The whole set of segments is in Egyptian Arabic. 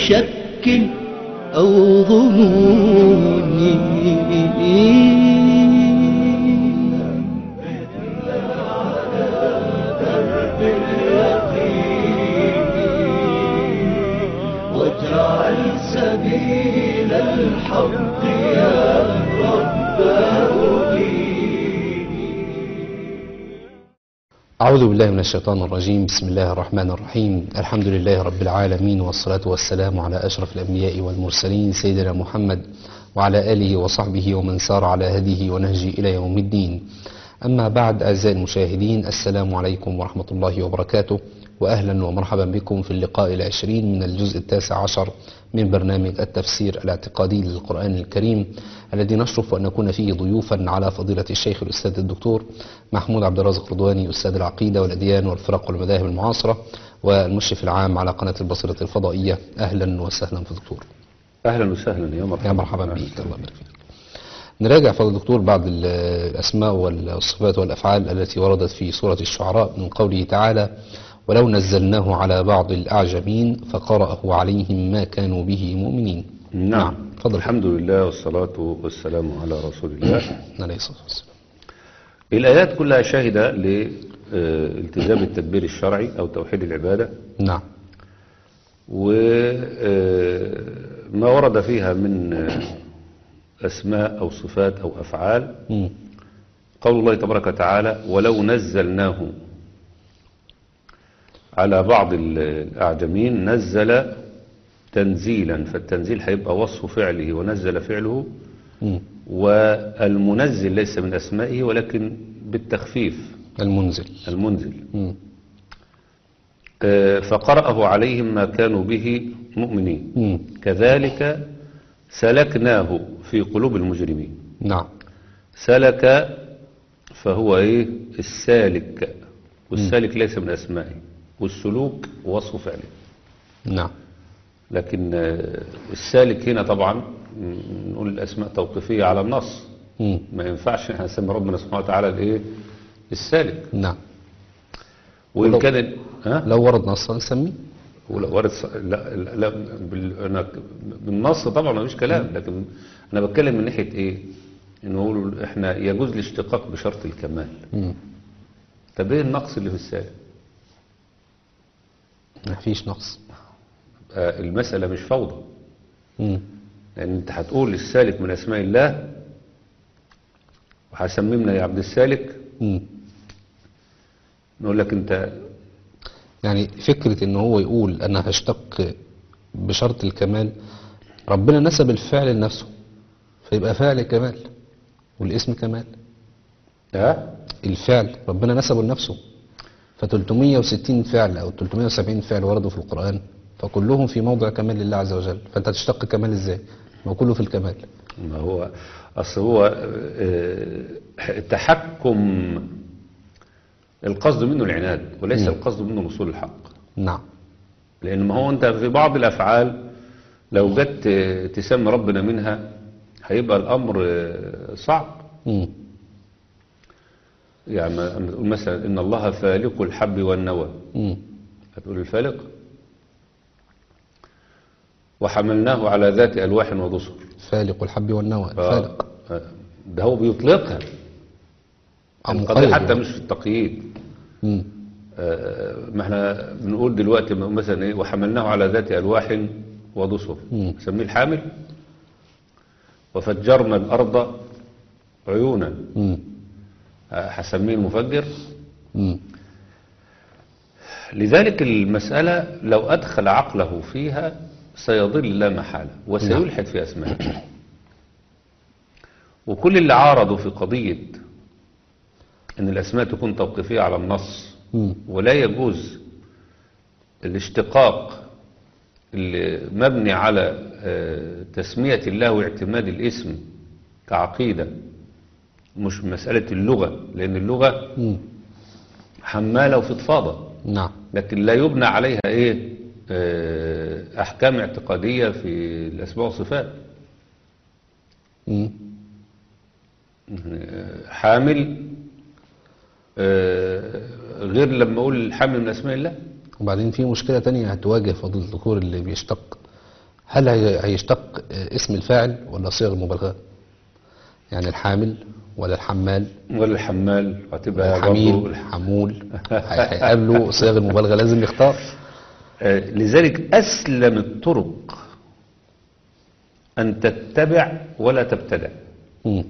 شك أو ظنون واجعل سبيل الحق يا رب أعوذ بالله من الشيطان الرجيم بسم الله الرحمن الرحيم الحمد لله رب العالمين والصلاة والسلام على أشرف الأنبياء والمرسلين سيدنا محمد وعلى آله وصحبه ومن سار على هديه ونهجه إلى يوم الدين أما بعد أعزائي المشاهدين السلام عليكم ورحمة الله وبركاته وأهلا ومرحبا بكم في اللقاء العشرين من الجزء التاسع عشر من برنامج التفسير الاعتقادي للقرآن الكريم الذي نشرف أن نكون فيه ضيوفا على فضيلة الشيخ الأستاذ الدكتور محمود عبد الرازق رضواني أستاذ العقيدة والأديان والفرق والمذاهب المعاصرة والمشرف العام على قناة البصيرة الفضائية أهلا وسهلا في الدكتور اهلا وسهلا يا مرحبا يا مرحبا بك الله يبارك فيك نراجع فضل الدكتور بعض ال- الأسماء والصفات والأفعال التي وردت في سورة الشعراء من قوله تعالى ولو نزلناه على بعض الأعجمين فقرأه عليهم ما كانوا به مؤمنين نعم تفضل الحمد لله والصلاة والسلام على رسول الله عليه الصلاة والسلام الآيات كلها شاهدة لالتزام التدبير الشرعي أو توحيد العبادة نعم وما ورد فيها من آه، أسماء أو صفات أو أفعال مم. قول الله تبارك وتعالى ولو نزلناه على بعض ال- الأعجمين نزل تنزيلا فالتنزيل هيبقى وصف فعله ونزل فعله مم. والمنزل ليس من أسمائه ولكن بالتخفيف المنزل المنزل مم. آه، فقرأه عليهم ما كانوا به مؤمنين مم. كذلك سلكناه في قلوب المجرمين نعم سلك فهو ايه السالك والسالك ليس من أسمائه والسلوك وصف فعله نعم لكن آه، السالك هنا طبعا م- نقول الأسماء توقيفية على النص مم. ما ينفعش احنا نسمي ربنا سبحانه وتعالى الايه السالك نعم وإن ولو- كان ال- ها لو ورد نصا نسميه ولا ورد ص- لا لا, لا بال... أنا ك- بالنص طبعا ما فيش كلام لكن انا بتكلم من ناحيه ايه ان نقول احنا يجوز الاشتقاق بشرط الكمال مم. طب ايه النقص اللي في السالك ما فيش نقص آه، المساله مش فوضى مم. لان انت هتقول السالك من اسماء الله وهسممنا يا عبد السالك مم. نقول لك انت يعني فكرة ان هو يقول انا هشتق بشرط الكمال ربنا نسب الفعل لنفسه فيبقى فعل كمال والاسم كمال ها الفعل ربنا نسبه لنفسه ف 360 فعل او 370 فعل وردوا في القرآن فكلهم في موضع كمال لله عز وجل فانت هتشتق كمال ازاي ما هو كله في الكمال ما هو اصل هو آه، التحكم القصد منه العناد وليس مم. القصد منه وصول الحق نعم لان ما هو انت في بعض الافعال لو جت آه، تسمي ربنا منها هيبقى الامر آه، صعب مم. يعني ما- أما تقول مثلا ان الله فالق الحب والنوى مم. هتقول الفالق وحملناه على ذات الواح ودسر فالق الحب والنوى آه، فالق آه، ده هو بيطلقها أو القضية مقيد حتى يعني. مش في التقييد مم. آه، ما احنا بنقول دلوقتي مثلا ايه وحملناه على ذات الواح ودسر مم. نسميه الحامل وفجرنا الارض عيونا مم. آه، هسميه المفجر مم. لذلك المسألة لو أدخل عقله فيها سيضل لا محالة وسيلحد في أسمائه وكل اللي عارضوا في قضية أن الأسماء تكون توقيفية على النص مم. ولا يجوز الاشتقاق اللي مبني على آه، تسمية الله واعتماد الاسم كعقيدة مش مسألة اللغة لأن اللغة مم. حمالة وفضفاضة نعم لكن لا يبنى عليها ايه آه، احكام اعتقادية في الاسماء والصفات مم. حامل آه، غير لما اقول حامل من اسماء الله وبعدين في مشكلة تانية هتواجه فضل الذكور اللي بيشتق هل هي- هيشتق آه، اسم الفاعل ولا صيغ المبالغة يعني الحامل ولا الحمال ولا الحمال هتبقى برضه الحميل الح- الحمول هي- هيقابلوا صيغ المبالغة لازم يختار آه، لذلك أسلم الطرق أن تتبع ولا تبتدع مم.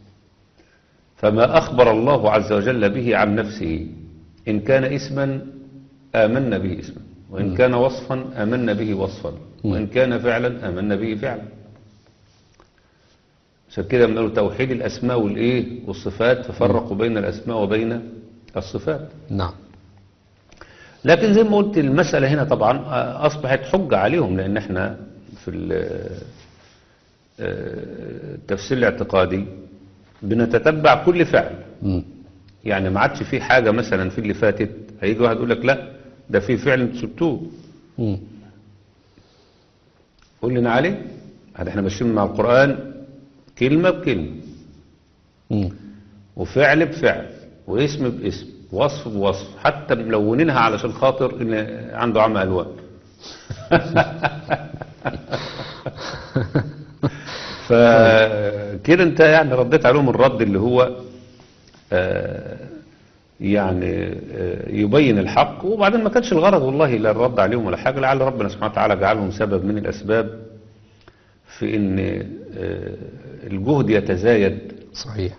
فما أخبر الله عز وجل به عن نفسه إن كان اسما آمنا به اسما وإن كان وصفا آمنا به وصفا وإن كان فعلا آمنا به فعلا عشان كده بنقول توحيد الأسماء والإيه والصفات ففرقوا بين الأسماء وبين الصفات نعم لكن زي ما قلت المسألة هنا طبعا آه، أصبحت حجة عليهم لأن احنا في ال- آه، التفسير الاعتقادي بنتتبع كل فعل مم. يعني ما عادش في حاجة مثلا في اللي فاتت هيجي واحد يقول لك لا ده في فعل انتوا سبتوه مم. قول لنا عليه هذا احنا ماشيين مع القرآن كلمة بكلمة مم. وفعل بفعل واسم باسم وصف بوصف حتى ملونينها علشان خاطر ان عنده عمى الوان فكده انت يعني رديت عليهم الرد اللي هو آه، يعني آه، يبين الحق وبعدين ما كانش الغرض والله لا الرد عليهم ولا حاجه لعل ربنا سبحانه وتعالى جعلهم سبب من الاسباب في ان آه، الجهد يتزايد صحيح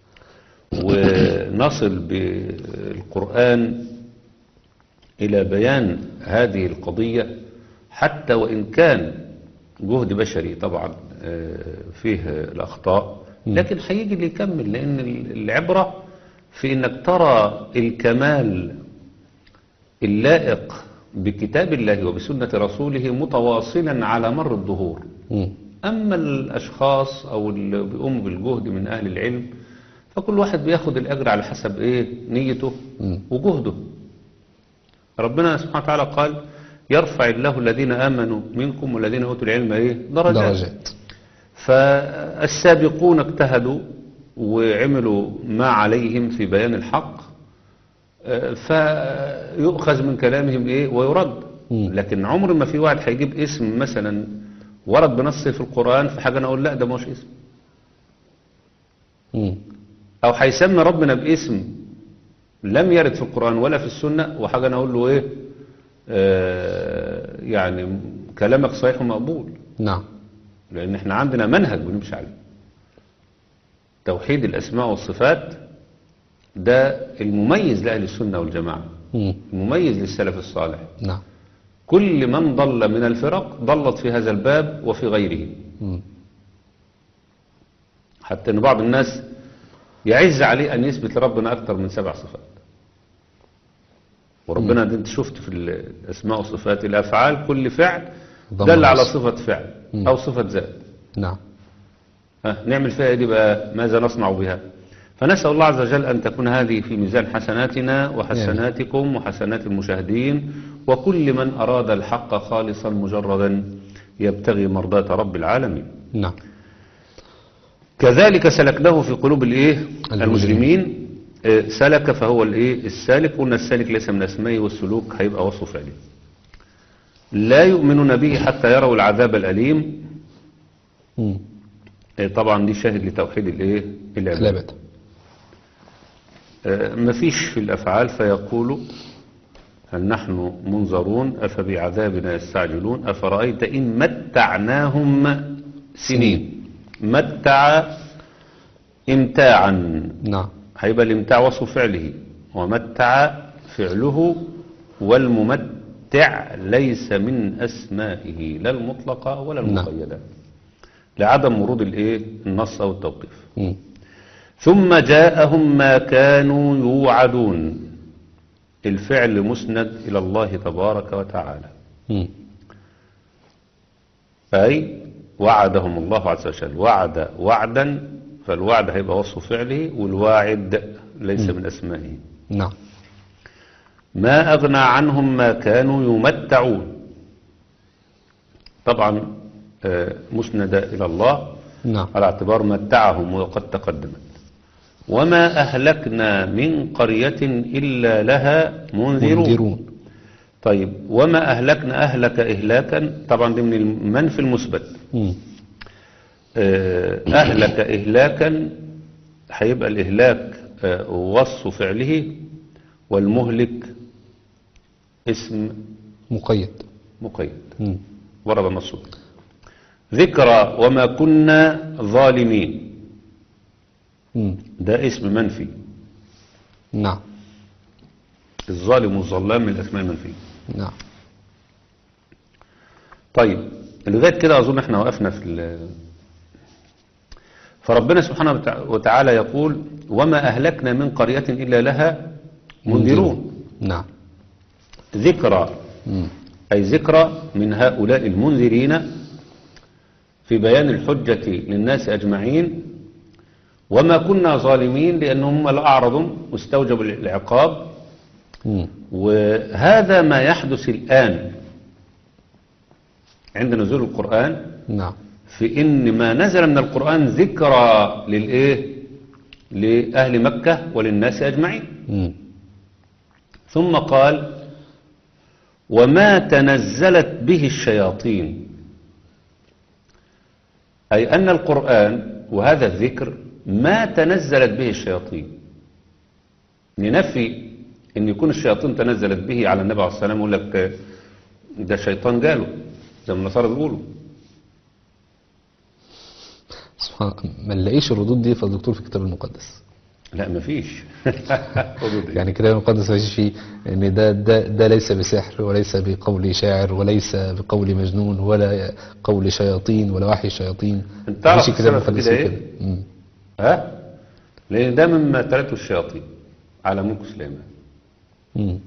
ونصل بالقرآن إلى بيان هذه القضية حتى وإن كان جهد بشري طبعا آه، فيه الأخطاء لكن هيجي اللي يكمل لأن العبرة في إنك ترى الكمال اللائق بكتاب الله وبسنة رسوله متواصلا على مر الظهور مم. أما الأشخاص أو اللي بيقوموا بالجهد من أهل العلم فكل واحد بياخد الأجر على حسب إيه نيته مم. وجهده ربنا سبحانه وتعالى قال يرفع الله الذين آمنوا منكم والذين أوتوا العلم إيه درجات, درجات فالسابقون اجتهدوا وعملوا ما عليهم في بيان الحق آه، فيؤخذ من كلامهم ايه ويرد مم. لكن عمر ما في واحد هيجيب اسم مثلا ورد بنص في القرآن في حاجة انا اقول لا ده مش اسم مم. او هيسمي ربنا باسم لم يرد في القرآن ولا في السنة وحاجة انا اقول له ايه آه يعني كلامك صحيح ومقبول نعم لأن احنا عندنا منهج بنمشي عليه توحيد الأسماء والصفات ده المميز لأهل السنة والجماعة مم. المميز للسلف الصالح نعم كل من ضل من الفرق ضلت في هذا الباب وفي غيره مم. حتى أن بعض الناس يعز عليه أن يثبت لربنا أكثر من سبع صفات وربنا ده انت شفت في الأسماء والصفات الأفعال كل فعل ضمن دل على وصف. صفة فعل مم. أو صفة ذات نعم ها، نعمل فيها دي بقى ماذا نصنع بها فنسأل الله عز وجل أن تكون هذه في ميزان حسناتنا وحسناتكم وحسنات المشاهدين وكل من أراد الحق خالصا مجردا يبتغي مرضاة رب العالمين نعم كذلك سلكناه في قلوب الايه المجرمين. المجرمين آه، سلك فهو الايه السالك قلنا السالك ليس من اسمائه والسلوك هيبقى وصف فعله لا يؤمنون به حتى يروا العذاب الأليم مم. آه، طبعا دي شاهد لتوحيد الايه العباد الأبد آه، مفيش في الأفعال فيقول هل نحن منظرون أفبعذابنا يستعجلون أفرأيت إن متعناهم سنين متع امتاعا نعم هيبقى الامتاع وصف فعله ومتع فعله والممتع ليس من أسمائه لا المطلقة ولا نعم. المقيدة لعدم ورود الايه النص أو التوقيف مم. ثم جاءهم ما كانوا يوعدون الفعل مسند إلى الله تبارك وتعالى مم. أي وعدهم الله عز وجل وعد وعدا فالوعد هيبقى وصف فعله والواعد ليس من أسمائه نعم ما أغنى عنهم ما كانوا يمتعون طبعا آه، مسندة إلى الله نعم على اعتبار متعهم وقد تقدمت وما أهلكنا من قرية إلا لها منذرون منذرون طيب وما أهلكنا أهلك إهلاكا طبعا دي من المنفي المثبت مم. آه، أهلك إهلاكا هيبقى الإهلاك آه، وصف فعله والمهلك اسم مقيد مقيد مم. ورد النص ذكرى وما كنا ظالمين مم. ده اسم منفي نعم الظالم والظلام من الأسماء المنفية نعم طيب لغاية كده أظن احنا وقفنا في ال- فربنا سبحانه وتع- وتعالى يقول وما أهلكنا من قرية إلا لها منذرون نعم ذكرى مم. أي ذكرى من هؤلاء المنذرين في بيان الحجة للناس أجمعين وما كنا ظالمين لأنهم لا أعرضوا واستوجبوا العقاب مم. وهذا ما يحدث الآن عند نزول القرآن نعم في إن ما نزل من القرآن ذكرى للإيه لأهل مكة وللناس أجمعين مم. ثم قال وما تنزلت به الشياطين أي أن القرآن وهذا الذكر ما تنزلت به الشياطين لنفي أن يكون الشياطين تنزلت به على النبي عليه الصلاة والسلام يقول لك ده شيطان قاله زي ما النصارى بيقولوا سبحان ما نلاقيش الردود دي في الدكتور في الكتاب المقدس لا مفيش يعني الكتاب المقدس ما فيش فيه ان ده ده ده ليس بسحر وليس بقول شاعر وليس بقول مجنون ولا قول شياطين ولا وحي شياطين انت تعرف مفيش الكتاب السبب في المقدس كده فيه ايه؟ مم. ها لأن ده مما تلته الشياطين على ملك سليمان مم.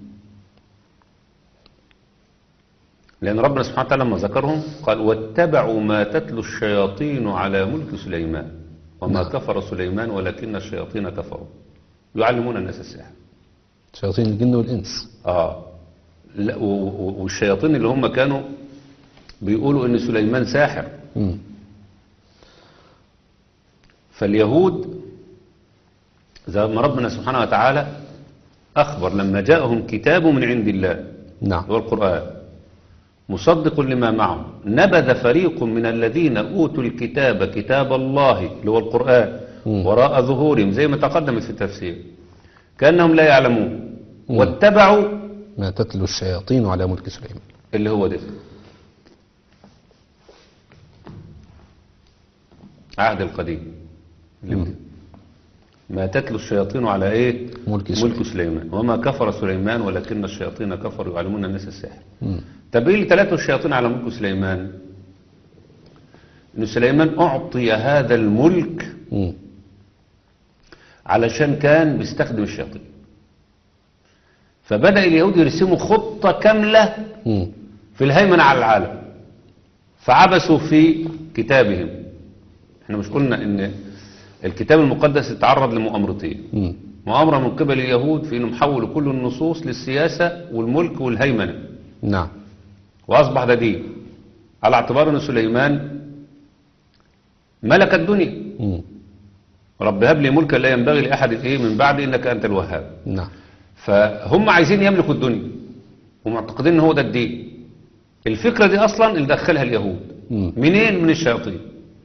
لأن ربنا سبحانه وتعالى لما ذكرهم قال واتبعوا ما تتلو الشياطين على ملك سليمان وما نعم. كفر سليمان ولكن الشياطين كفروا يعلمون الناس السحر شياطين الجن والانس آه لا و- و- والشياطين اللي هم كانوا بيقولوا ان سليمان ساحر مم. فاليهود زي ما ربنا سبحانه وتعالى أخبر لما جاءهم كتاب من عند الله نعم هو القرآن مصدق لما معهم نبذ فريق من الذين أوتوا الكتاب كتاب الله اللي هو القرآن مم. وراء ظهورهم زي ما تقدمت في التفسير كأنهم لا يعلمون مم. واتبعوا ما تتلو الشياطين على ملك سليمان اللي هو ده عهد القديم اللي هو ده. ما تتلو الشياطين على ايه ملك سليمان. ملك سليمان وما كفر سليمان ولكن الشياطين كفروا يعلمون الناس السحر مم. طب ايه اللي تلاتوا الشياطين على ملك سليمان ان سليمان اعطي هذا الملك مم. علشان كان بيستخدم الشياطين فبدأ اليهود يرسموا خطة كاملة مم. في الهيمنة على العالم فعبثوا في كتابهم احنا مش قلنا ان الكتاب المقدس اتعرض لمؤامرتين مم. مؤامرة من قبل اليهود في انهم حولوا كل النصوص للسياسة والملك والهيمنة نعم واصبح ده دين على اعتبار ان سليمان ملك الدنيا مم. رب هب لي ملكا لا ينبغي لاحد ايه من بعد انك انت الوهاب نعم فهم عايزين يملكوا الدنيا ومعتقدين ان هو ده الدين الفكرة دي اصلا اللي دخلها اليهود مم. منين من الشياطين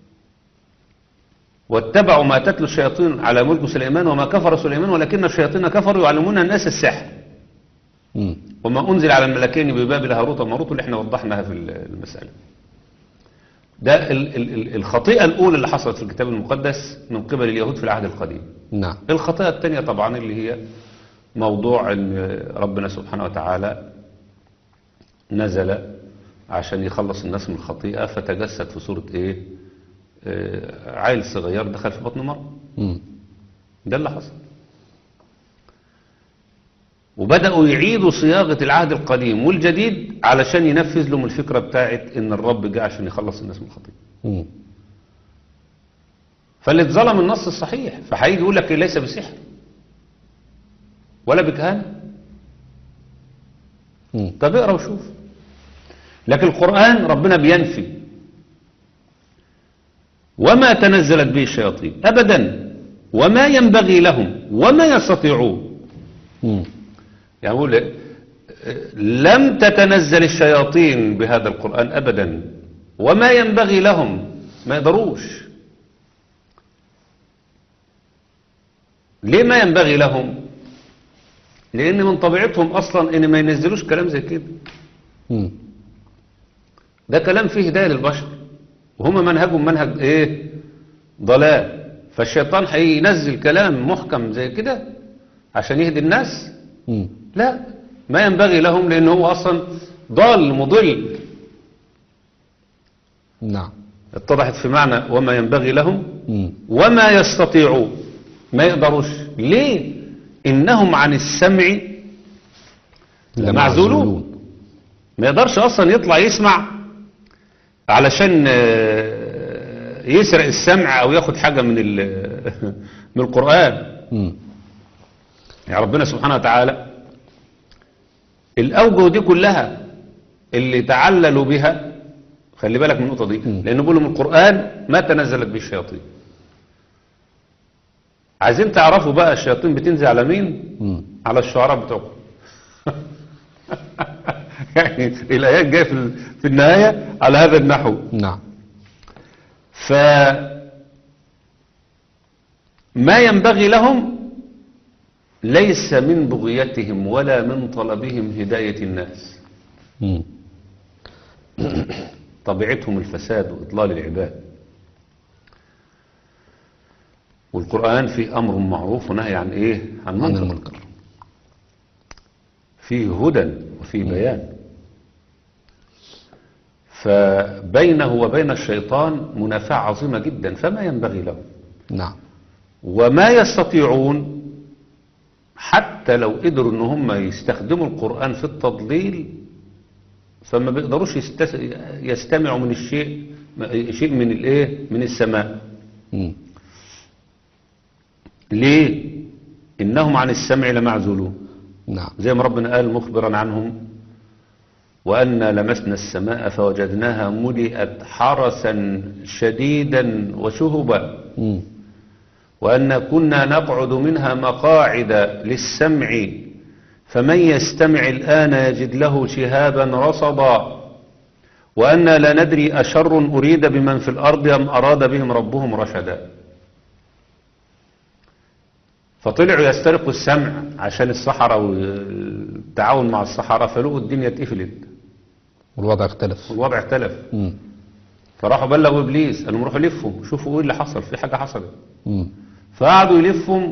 واتبعوا ما تتلو الشياطين على ملك سليمان وما كفر سليمان ولكن الشياطين كفروا يعلمون الناس السحر مم. وما أنزل على الملكين ببابل هاروت وماروت اللي احنا وضحناها في المسألة ده ال- ال- ال- الخطيئة الأولى اللي حصلت في الكتاب المقدس من قبل اليهود في العهد القديم نعم الخطيئة الثانية طبعا اللي هي موضوع ان ربنا سبحانه وتعالى نزل عشان يخلص الناس من الخطيئة فتجسد في صورة ايه آه، عيل صغير دخل في بطن مرأة مم. ده اللي حصل وبدأوا يعيدوا صياغة العهد القديم والجديد علشان ينفذ لهم الفكرة بتاعت ان الرب جاء عشان يخلص الناس من الخطيئة مم. فاللي اتظلم النص الصحيح فهيجي يقول لك ليس بسحر ولا بكهانة مم. طب اقرا وشوف لكن القرآن ربنا بينفي وما تنزلت به الشياطين أبدا وما ينبغي لهم وما يستطيعون مم. يعني بقول لم تتنزل الشياطين بهذا القرآن أبدا وما ينبغي لهم ما يقدروش ليه ما ينبغي لهم لأن من طبيعتهم أصلا إن ما ينزلوش كلام زي كده مم. ده كلام فيه هداية للبشر وهم منهجهم منهج ايه ضلال فالشيطان هينزل كلام محكم زي كده عشان يهدي الناس مم. لا ما ينبغي لهم لان هو اصلا ضال مضل نعم اتضحت في معنى وما ينبغي لهم مم. وما يستطيعون ما يقدروش ليه انهم عن السمع لمعزولون ما يقدرش اصلا يطلع يسمع علشان آه، يسرق السمع او ياخد حاجة من ال- من القرآن مم. يعني ربنا سبحانه وتعالى الأوجه دي كلها اللي تعللوا بها خلي بالك من النقطة دي لأنه بيقولوا من القرآن ما تنزلت به الشياطين عايزين تعرفوا بقى الشياطين بتنزل على مين مم. على الشعراء بتوعكم يعني الآيات جاية في ال- في النهاية على هذا النحو نعم ف ما ينبغي لهم ليس من بغيتهم ولا من طلبهم هداية الناس مم. طبيعتهم الفساد وإضلال العباد والقرآن فيه أمر معروف ونهي عن إيه عن عن منكر المنكر فيه هدى وفيه بيان فبينه وبين الشيطان منافعة عظيمة جدا فما ينبغي له نعم وما يستطيعون حتى لو قدروا ان هم يستخدموا القرآن في التضليل فما بيقدروش يستس- يستمعوا من الشيء شيء من الايه من السماء مم. ليه انهم عن السمع لمعزولون نعم زي ما ربنا قال مخبرا عنهم وأنا لمسنا السماء فوجدناها ملئت حرسا شديدا وشهبا مم. وأن كنا نقعد منها مقاعد للسمع فمن يستمع الآن يجد له شهابا رصدا وأنا لا ندري أشر أريد بمن في الأرض أم أراد بهم ربهم رشدا فطلعوا يسترقوا السمع عشان الصحراء والتعاون مع الصحراء فلقوا الدنيا اتقفلت والوضع اختلف والوضع اختلف مم. فراحوا بلغوا ابليس قالوا روحوا لفوا شوفوا ايه اللي حصل في حاجه حصلت مم. فقعدوا يلفوا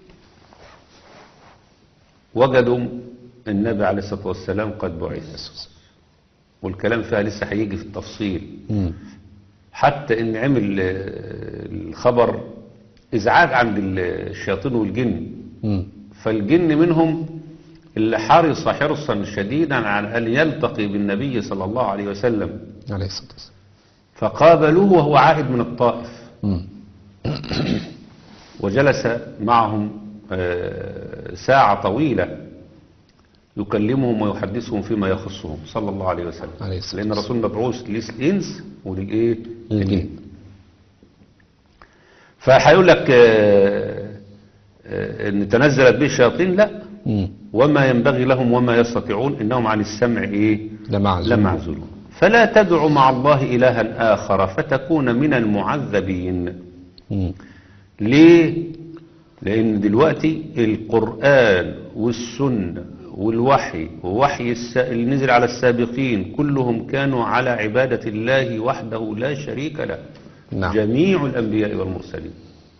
وجدوا النبي عليه الصلاه والسلام قد بعث والكلام فيها لسه هيجي في التفصيل مم. حتى ان عمل آه، الخبر ازعاج عند الشياطين والجن مم. فالجن منهم اللي حرص حرصا شديدا على ان يلتقي بالنبي صلى الله عليه وسلم عليه الصلاة والسلام فقابلوه وهو عائد من الطائف مم. وجلس معهم آه، ساعة طويلة يكلمهم ويحدثهم فيما يخصهم صلى الله عليه وسلم عليه الصلاة لأن الرسول مبعوث للإنس وللإيه للجن. فهيقول لك آه، آه، ان تنزلت به الشياطين لا مم. وما ينبغي لهم وما يستطيعون انهم عن السمع ايه لمعزول لمعزولون فلا تدع مع الله الها اخر فتكون من المعذبين مم. ليه لان دلوقتي القران والسنه والوحي ووحي الس... اللي نزل على السابقين كلهم كانوا على عباده الله وحده لا شريك له نعم جميع الأنبياء والمرسلين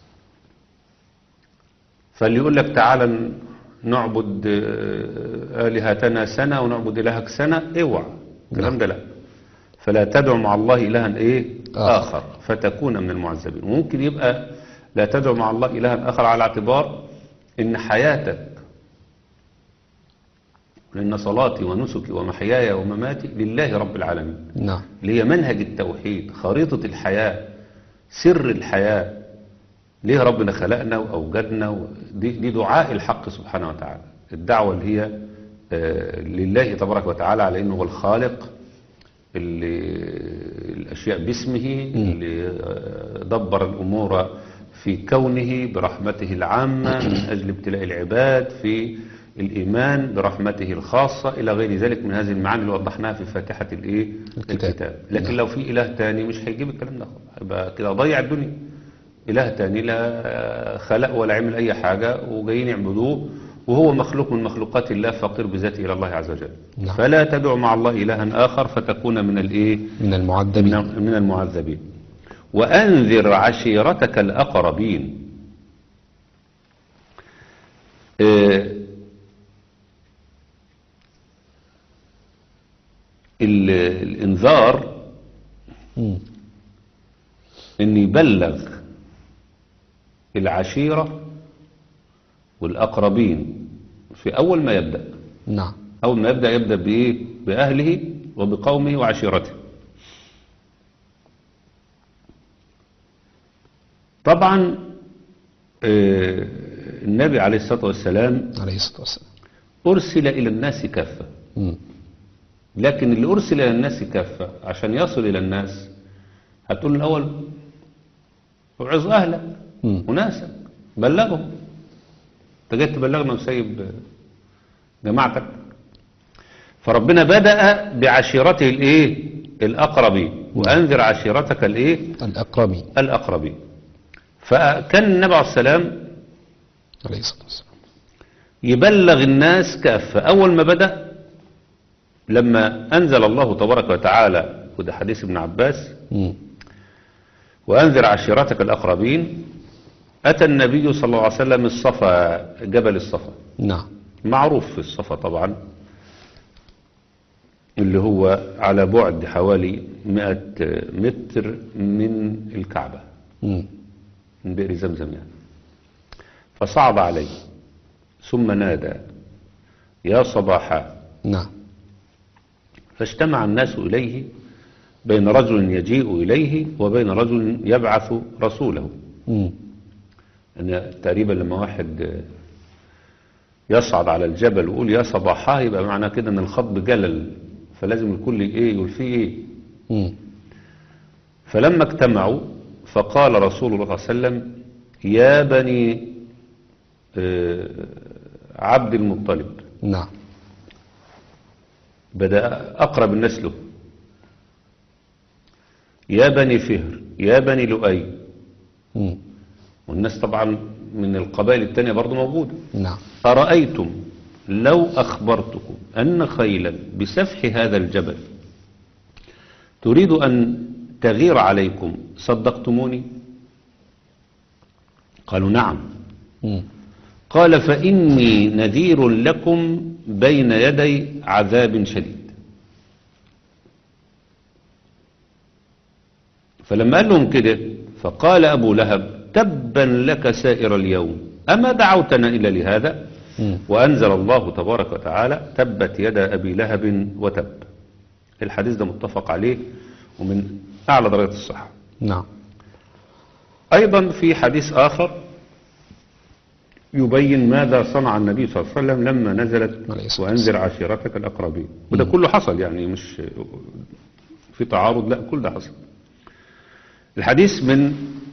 فاللي يقول لك تعالى نعبد آه، آلهتنا سنة ونعبد إلهك سنة اوعى الكلام ده لا فلا تدع مع الله إلها إيه آخر. آخر فتكون من المعذبين وممكن يبقى لا تدع مع الله إلها آخر على اعتبار إن حياتك لأن صلاتي ونسكي ومحياي ومماتي لله رب العالمين نعم اللي هي منهج التوحيد خريطة الحياة سر الحياة ليه ربنا خلقنا وأوجدنا و- دي, دي دعاء الحق سبحانه وتعالى الدعوة اللي هي آه، لله تبارك وتعالى على أنه هو الخالق اللي الأشياء باسمه اللي آه، دبر الأمور في كونه برحمته العامة من أجل ابتلاء العباد في الإيمان برحمته الخاصة إلى غير ذلك من هذه المعاني اللي وضحناها في فاتحة الإيه؟ الكتاب. لكن نعم. لو في إله تاني مش هيجيب الكلام ده خالص. يبقى كده ضيع الدنيا إله تاني لا خلق ولا عمل أي حاجة وجايين يعبدوه وهو مخلوق من مخلوقات الله فقير بذاته إلى الله عز وجل نعم. فلا تدع مع الله إلها آخر فتكون من الإيه؟ من المعذبين من من المعذبين وأنذر عشيرتك الأقربين آه، ال- الإنذار مم. أن يبلغ العشيرة والأقربين في أول ما يبدأ نعم أول ما يبدأ يبدأ بإيه؟ بأهله وبقومه وعشيرته طبعا آه، النبي عليه الصلاة والسلام عليه الصلاة والسلام أرسل إلى الناس كافة مم. لكن اللي أرسل إلى الناس كافة عشان يصل إلى الناس هتقول الأول وعظ أهلك مم. وناسك بلغهم أنت جاي تبلغنا وسايب جماعتك فربنا بدأ بعشيرته الإيه الأقربين وأنذر عشيرتك الإيه الأقربين الأقربين فكان النبي عليه السلام عليه الصلاة والسلام يبلغ الناس كافة أول ما بدأ لما أنزل الله تبارك وتعالى وده حديث ابن عباس مم. وأنذر عشيرتك الأقربين أتى النبي صلى الله عليه وسلم الصفا جبل الصفا نعم معروف في الصفا طبعا اللي هو على بعد حوالي 100 متر من الكعبة مم. من بئر زمزم يعني فصعد عليه ثم نادى يا صباحا نعم فاجتمع الناس إليه بين رجل يجيء إليه وبين رجل يبعث رسوله مم. أن تقريبا لما واحد يصعد على الجبل ويقول يا صباحا يبقى معنى كده أن الخطب جلل فلازم الكل إيه يقول فيه إيه مم. فلما اجتمعوا فقال رسول الله صلى الله عليه وسلم يا بني آه، عبد المطلب نعم بدأ أقرب الناس له يا بني فهر يا بني لؤي مم. والناس طبعا من القبائل التانية برضو موجودة نعم أرأيتم لو أخبرتكم أن خيلا بسفح هذا الجبل تريد أن تغير عليكم صدقتموني قالوا نعم مم. قال فإني نذير لكم بين يدي عذاب شديد فلما قال لهم كده فقال أبو لهب تبا لك سائر اليوم أما دعوتنا إلا لهذا مم. وأنزل الله تبارك وتعالى تبت يد أبي لهب وتب الحديث ده متفق عليه ومن أعلى درجة الصحة نعم أيضا في حديث آخر يبين ماذا صنع النبي صلى الله عليه وسلم لما نزلت عليه الصلاة وأنذر عشيرتك الأقربين وده كله حصل يعني مش في تعارض لا كل ده حصل الحديث من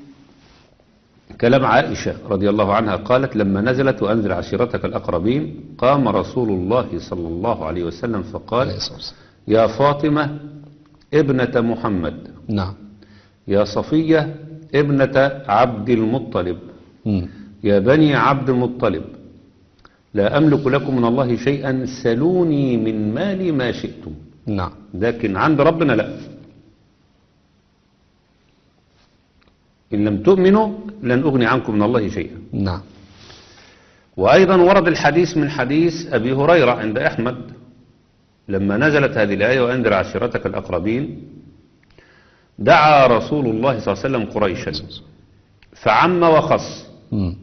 كلام عائشة رضي الله عنها قالت لما نزلت وأنذر عشيرتك الأقربين قام رسول الله صلى الله عليه وسلم عليه فقال الصلاة والسلام يا فاطمة ابنة محمد نعم يا صفية ابنة عبد المطلب مم. يا بني عبد المطلب لا أملك لكم من الله شيئا سلوني من مالي ما شئتم نعم لكن عند ربنا لا إن لم تؤمنوا لن أغني عنكم من الله شيئا نعم وأيضا ورد الحديث من حديث أبي هريرة عند أحمد لما نزلت هذه الآية وأنذر عشيرتك الأقربين دعا رسول الله صلى الله عليه وسلم قريشا فعم وخص مم.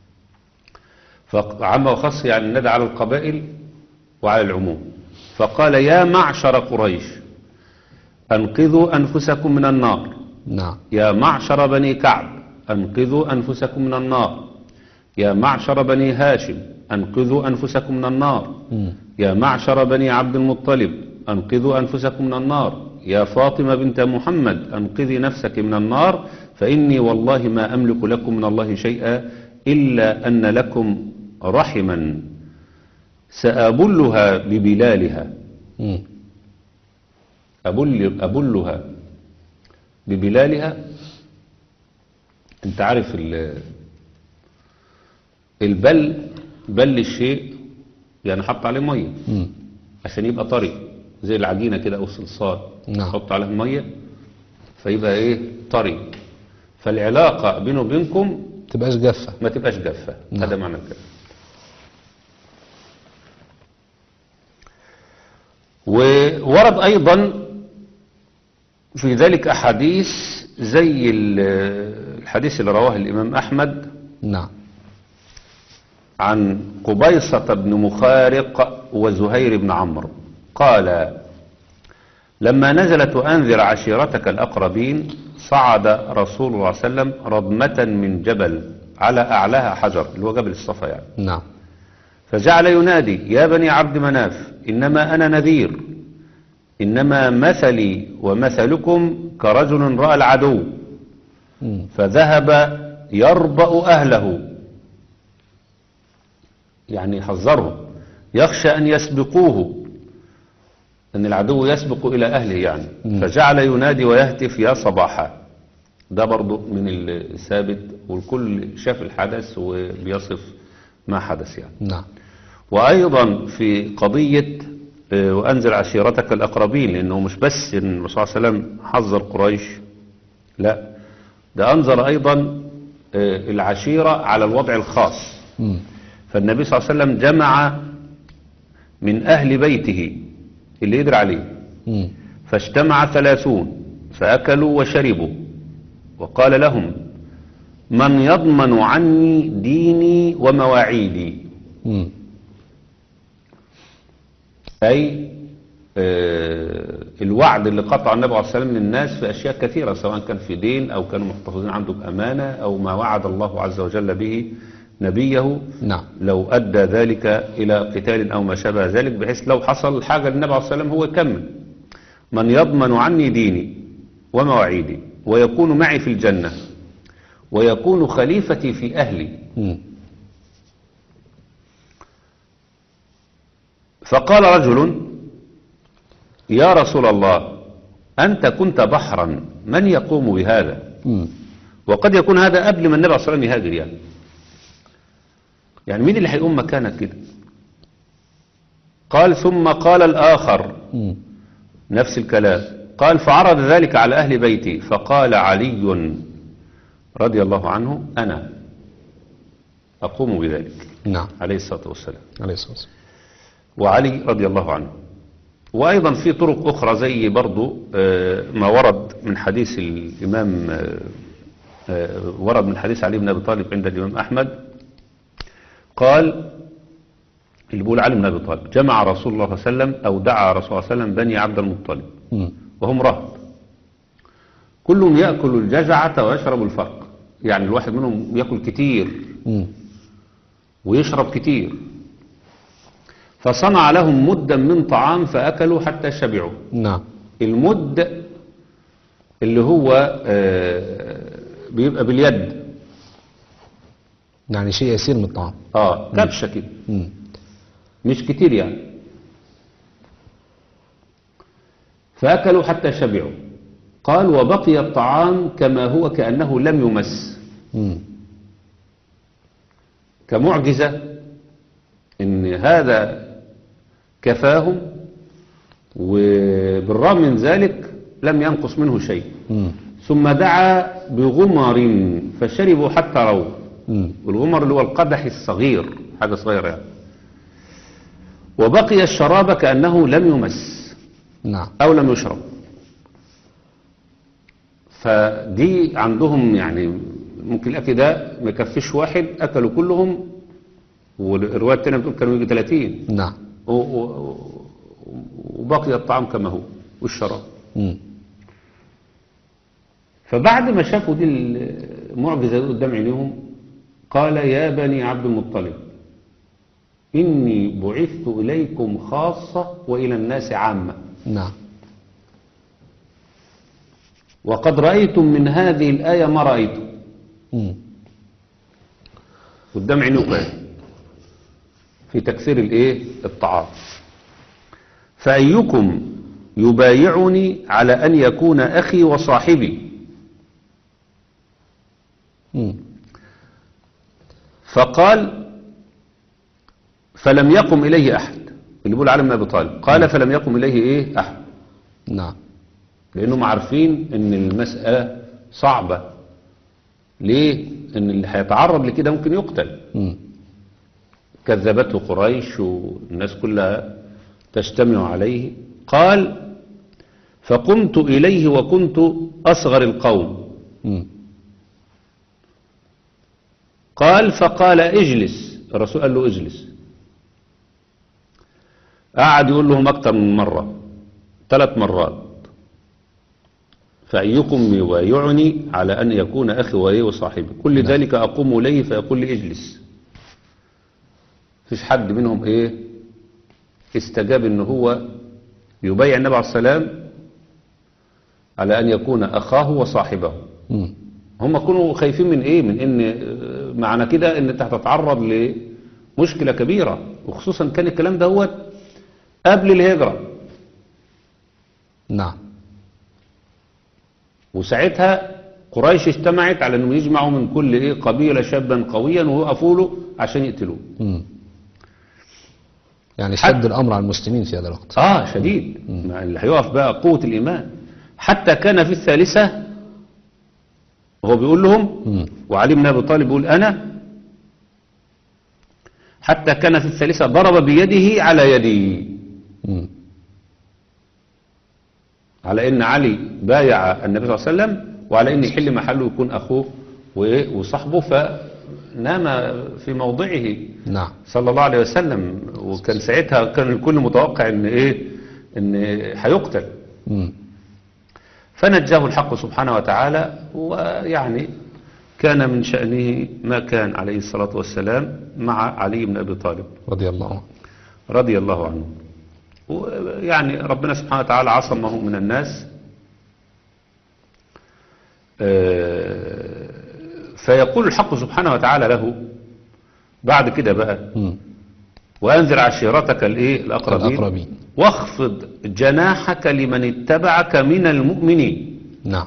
فعم وخص يعني ندى على القبائل وعلى العموم فقال يا معشر قريش أنقذوا أنفسكم من النار نعم يا معشر بني كعب أنقذوا أنفسكم من النار يا معشر بني هاشم أنقذوا أنفسكم من النار مم. يا معشر بني عبد المطلب أنقذوا أنفسكم من النار يا فاطمة بنت محمد أنقذي نفسك من النار فإني والله ما أملك لكم من الله شيئا إلا أن لكم رحما سأبلها ببلالها مم. أبل أبلها ببلالها أنت عارف ال- البل بل الشيء يعني حط عليه مية مم. عشان يبقى طري زي العجينة كده أو الصلصال نعم. حط عليه مية فيبقى إيه طري فالعلاقة بينه وبينكم تبقاش جافة ما تبقاش جافة نعم. هذا معنى الكلام وورد أيضا في ذلك أحاديث زي ال- الحديث اللي رواه الإمام أحمد نعم عن قبيصة بن مخارق وزهير بن عمرو قال لما نزلت وأنذر عشيرتك الأقربين صعد رسول الله صلى الله عليه وسلم رضمة من جبل على أعلاها حجر اللي هو جبل الصفا يعني نعم فجعل ينادي يا بني عبد مناف إنما أنا نذير إنما مثلي ومثلكم كرجل رأى العدو مم. فذهب يربأ أهله يعني يحذرهم يخشى أن يسبقوه أن العدو يسبق إلى أهله يعني مم. فجعل ينادي ويهتف يا صباحا ده برضو من الثابت والكل شاف الحدث وبيصف ما حدث يعني نعم وأيضا في قضية آه، وأنزل عشيرتك الأقربين لأنه مش بس إن الرسول صلى الله عليه وسلم حذر قريش لا ده أنزل أيضا آه، العشيرة على الوضع الخاص مم. فالنبي صلى الله عليه وسلم جمع من أهل بيته اللي يدري عليه مم. فاجتمع ثلاثون فأكلوا وشربوا وقال لهم من يضمن عني ديني ومواعيدي مم. أي آه، الوعد اللي قطع النبي عليه الصلاة والسلام للناس في أشياء كثيرة سواء كان في دين أو كانوا محتفظين عنده بأمانة أو ما وعد الله عز وجل به نبيه نعم لو أدى ذلك إلى قتال أو ما شابه ذلك بحيث لو حصل حاجة للنبي عليه الصلاة والسلام هو يكمل من يضمن عني ديني ومواعيدي ويكون معي في الجنة ويكون خليفتي في أهلي مم. فقال رجل يا رسول الله أنت كنت بحرا من يقوم بهذا مم. وقد يكون هذا قبل ما النبي صلى الله عليه وسلم يهاجر يعني يعني مين اللي هيقوم مكانك كده قال ثم قال الآخر مم. نفس الكلام قال فعرض ذلك على أهل بيتي فقال علي رضي الله عنه أنا أقوم بذلك نعم عليه الصلاة والسلام عليه الصلاة والسلام وعلي رضي الله عنه وأيضا في طرق أخرى زي برضو آه، ما ورد من حديث الإمام آه، آه، ورد من حديث علي بن أبي طالب عند الإمام أحمد قال اللي بيقول علي بن أبي طالب جمع رسول الله صلى الله عليه وسلم أو دعا رسول الله صلى الله عليه وسلم بني عبد المطلب مم. وهم رهط كلهم يأكل الجزعة ويشرب الفرق يعني الواحد منهم يأكل كتير مم. ويشرب كتير فصنع لهم مدا من طعام فأكلوا حتى شبعوا نعم المد اللي هو آه، بيبقى باليد يعني شيء يسير من الطعام اه كبشة كده مم. مش كتير يعني فأكلوا حتى شبعوا قال وبقي الطعام كما هو كأنه لم يمس مم. كمعجزة ان هذا كفاهم وبالرغم من ذلك لم ينقص منه شيء مم. ثم دعا بغمر فشربوا حتى رووا مم. والغمر اللي هو القدح الصغير حاجة صغيرة يعني وبقي الشراب كأنه لم يمس نعم أو لم يشرب فدي عندهم يعني ممكن الأكل ده ما يكفيش واحد أكلوا كلهم والرواية التانية بتقول كانوا يجي 30 نعم و- و- وبقي الطعام كما هو والشراب مم. فبعد ما شافوا دي المعجزة دي قدام عينيهم قال يا بني عبد المطلب إني بعثت إليكم خاصة وإلى الناس عامة نعم وقد رأيتم من هذه الآية ما رأيتم مم. قدام عينيكم يعني. في تكثير الايه الطعام فأيكم يبايعني على أن يكون أخي وصاحبي مم. فقال فلم يقم إليه أحد اللي بيقول علي بن أبي طالب قال فلم يقم إليه إيه أحد نعم لأنهم عارفين أن المسألة صعبة ليه؟ أن اللي هيتعرض لكده ممكن يقتل مم. كذبته قريش والناس كلها تجتمع عليه قال فقمت إليه وكنت أصغر القوم مم. قال فقال اجلس الرسول قال له اجلس قعد يقول لهم أكتر من مرة ثلاث مرات فأيكم يبايعني على أن يكون أخي وإيه وصاحبي كل ذلك أقوم إليه فيقول لي اجلس فيش حد منهم إيه استجاب إن هو يبايع النبي عليه السلام على أن يكون أخاه وصاحبه مم. هم كانوا خايفين من ايه من ان آه، معنى كده ان انت هتتعرض لمشكلة كبيرة وخصوصا كان الكلام ده هو قبل الهجرة نعم وساعتها قريش اجتمعت على انهم يجمعوا من كل ايه قبيلة شابا قويا ويقفوا له عشان يقتلوه مم. يعني حتى- شد الأمر على المسلمين في هذا الوقت اه شديد ما اللي هيقف بقى قوة الايمان حتى كان في الثالثة هو بيقول لهم مم. وعلي بن ابي طالب يقول انا حتى كان في الثالثة ضرب بيده على يدي مم. على ان علي بايع النبي صلى الله عليه وسلم وعلى ان يحل محله يكون اخوه وإيه؟ وصاحبه فنام في موضعه نعم صلى الله عليه وسلم وكان ساعتها كان الكل متوقع ان ايه ان هيقتل مم. فنجاه الحق سبحانه وتعالى ويعني كان من شأنه ما كان عليه الصلاة والسلام مع علي بن أبي طالب رضي الله عنه رضي الله عنه ويعني ربنا سبحانه وتعالى عصمه من الناس آه، فيقول الحق سبحانه وتعالى له بعد كده بقى مم. وأنذر عشيرتك الايه الأقربين الأقربين. واخفض جناحك لمن اتبعك من المؤمنين نعم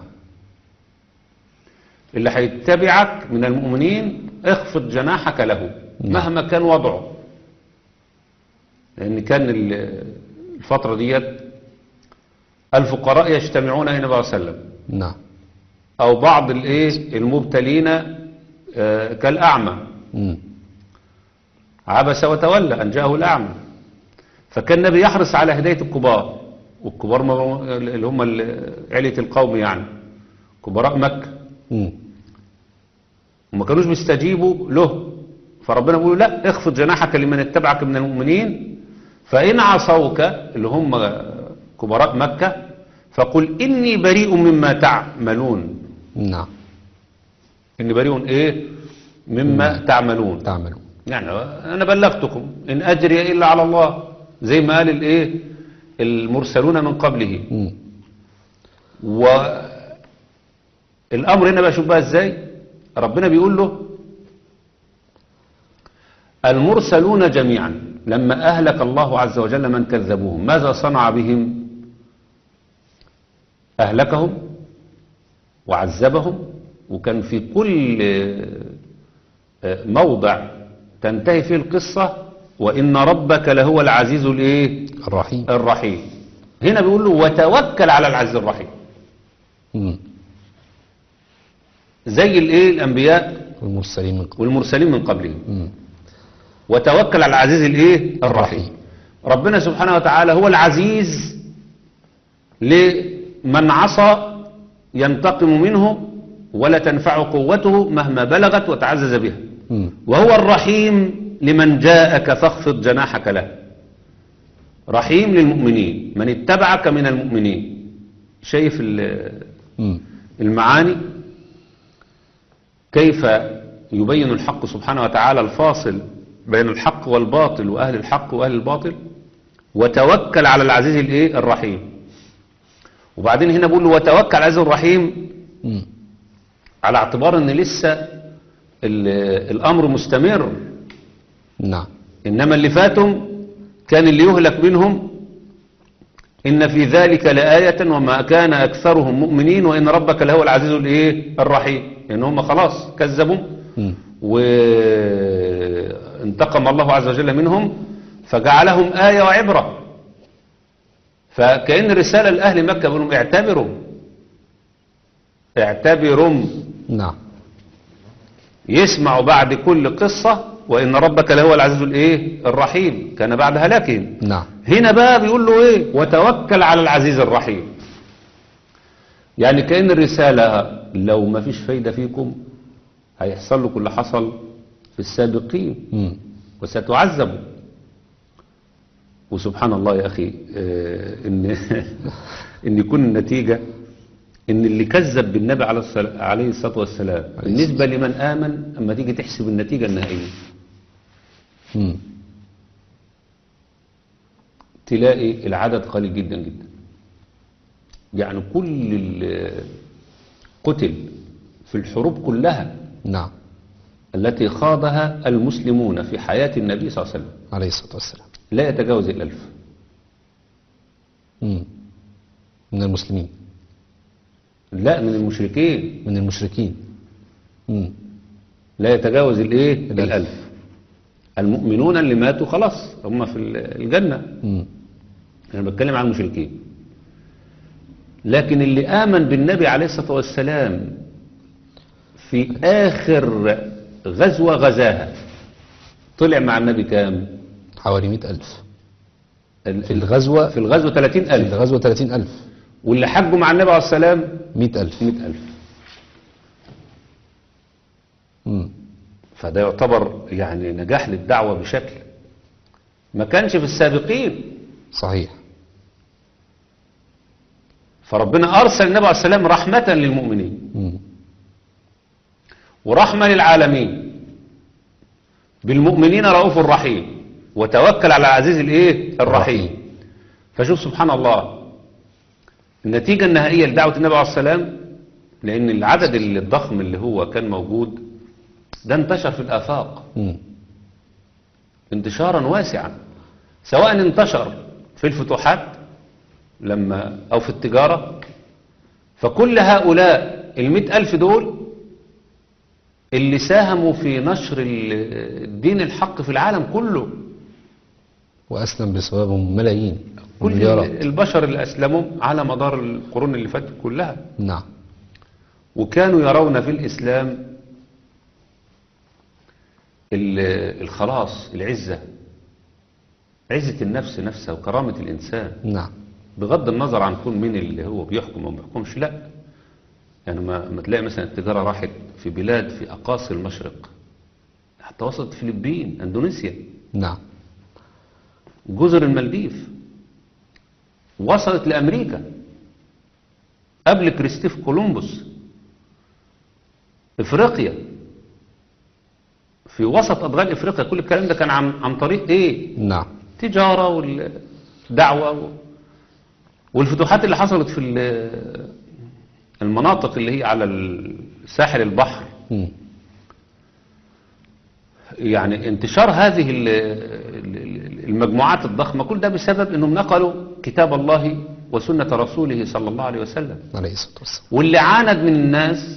اللي هيتبعك من المؤمنين اخفض جناحك له نعم. مهما كان وضعه لأن كان ال- الفترة ديت الفقراء يجتمعون هنا النبي صلى الله عليه وسلم نعم أو بعض الايه المبتلين آه، كالأعمى مم. عبس وتولى أن جاءه الأعمى فكان النبي يحرص على هداية الكبار والكبار ما- اللي هم ال- علية القوم يعني كبراء مكة مم. وما كانوش بيستجيبوا له فربنا بيقول لا اخفض جناحك لمن اتبعك من المؤمنين فإن عصوك اللي هم كبراء مكة فقل إني بريء مما تعملون نعم إني بريء إيه مما تعملون تعملوا يعني أنا بلغتكم إن أجري إلا على الله زي ما قال الإيه المرسلون من قبله مم. والأمر هنا بقى شوف بقى إزاي ربنا بيقول له المرسلون جميعا لما أهلك الله عز وجل من كذبوهم ماذا صنع بهم أهلكهم وعذبهم وكان في كل آه، موضع تنتهي فيه القصة وإن ربك لهو العزيز الإيه الرحيم الرحيم هنا بيقول له وتوكل على العزيز الرحيم مم. زي الايه الانبياء والمرسلين من قبل والمرسلين من قبلهم مم. وتوكل على العزيز الايه الرحيم الرحيم. ربنا سبحانه وتعالى هو العزيز لمن عصى ينتقم منه ولا تنفع قوته مهما بلغت وتعزز بها مم. وهو الرحيم لمن جاءك فاخفض جناحك له رحيم للمؤمنين من اتبعك من المؤمنين شايف ال- مم. المعاني كيف يبين الحق سبحانه وتعالى الفاصل بين الحق والباطل وأهل الحق وأهل الباطل وتوكل على العزيز الايه الرحيم وبعدين هنا بقول له وتوكل على العزيز الرحيم مم. على اعتبار ان لسه ال- الامر مستمر نعم إنما اللي فاتهم كان اللي يهلك منهم إن في ذلك لآية وما كان أكثرهم مؤمنين وإن ربك لهو العزيز الإيه الرحيم لأن هم خلاص كذبوا مم. وانتقم الله عز وجل منهم فجعلهم آية وعبرة فكأن رسالة لأهل مكة بيقول لهم اعتبروا اعتبروا نعم يسمعوا بعد كل قصة وإن ربك لهو العزيز الإيه الرحيم كان بعد هلاكهم نعم هنا بقى بيقول له ايه وتوكل على العزيز الرحيم يعني كأن الرسالة لو ما فيش فايدة فيكم هيحصل لكم اللي حصل في السابقين مم. وستعذبوا وسبحان الله يا أخي آه، إن إن يكون النتيجة إن اللي كذب بالنبي عليه الصلاة عليه الصلاة والسلام بالنسبة لمن آمن أما تيجي تحسب النتيجة النهائية مم. تلاقي العدد قليل جدا جدا يعني كل اللي قتل في الحروب كلها نعم التي خاضها المسلمون في حياة النبي صلى الله عليه وسلم عليه الصلاة والسلام لا يتجاوز الألف مم. من المسلمين لا من المشركين من المشركين مم. لا يتجاوز الايه الألف. الألف المؤمنون اللي ماتوا خلاص هم في الجنة مم. أنا بتكلم عن المشركين لكن اللي آمن بالنبي عليه الصلاة والسلام في آخر غزوة غزاها طلع مع النبي كام حوالي مئة ألف ال- في الغزوة في الغزوة 30 في ألف الغزوة 30 ألف واللي حجوا مع النبي عليه السلام مئة ألف 100 ألف مم. فده يعتبر يعني نجاح للدعوة بشكل ما كانش في السابقين صحيح فربنا أرسل النبي عليه السلام رحمة للمؤمنين مم. ورحمة للعالمين بالمؤمنين رؤوف رحيم وتوكل على العزيز الايه الرحيم فشوف سبحان الله النتيجة النهائية لدعوة النبي عليه السلام لأن العدد الضخم اللي هو كان موجود ده انتشر في الآفاق مم. انتشارا واسعا سواء انتشر في الفتوحات لما أو في التجارة فكل هؤلاء المئة ألف دول اللي ساهموا في نشر ال- الدين الحق في العالم كله وأسلم بسببهم ملايين كل مليارات البشر اللي أسلموا على مدار القرون اللي فاتت كلها نعم وكانوا يرون في الإسلام ال- الخلاص العزة عزة النفس نفسها وكرامة الإنسان نعم بغض النظر عن كون مين اللي هو بيحكم او ما بيحكمش لا يعني ما, ما تلاقي مثلا التجارة راحت في بلاد في أقاصي المشرق حتى وصلت الفلبين اندونيسيا نعم جزر المالديف وصلت لأمريكا قبل كريستيف كولومبوس افريقيا في وسط أدغال افريقيا كل الكلام ده كان عن, عن طريق ايه نعم التجارة والدعوة و- والفتوحات اللي حصلت في ال- المناطق اللي هي على ساحل البحر مم. يعني انتشار هذه ال- ال- المجموعات الضخمة كل ده بسبب انهم نقلوا كتاب الله وسنة رسوله صلى الله عليه وسلم عليه الصلاة والسلام واللي عاند من الناس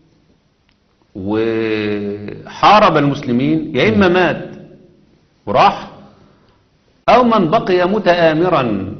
وحارب المسلمين يا إما مات وراح أو من بقي متآمرا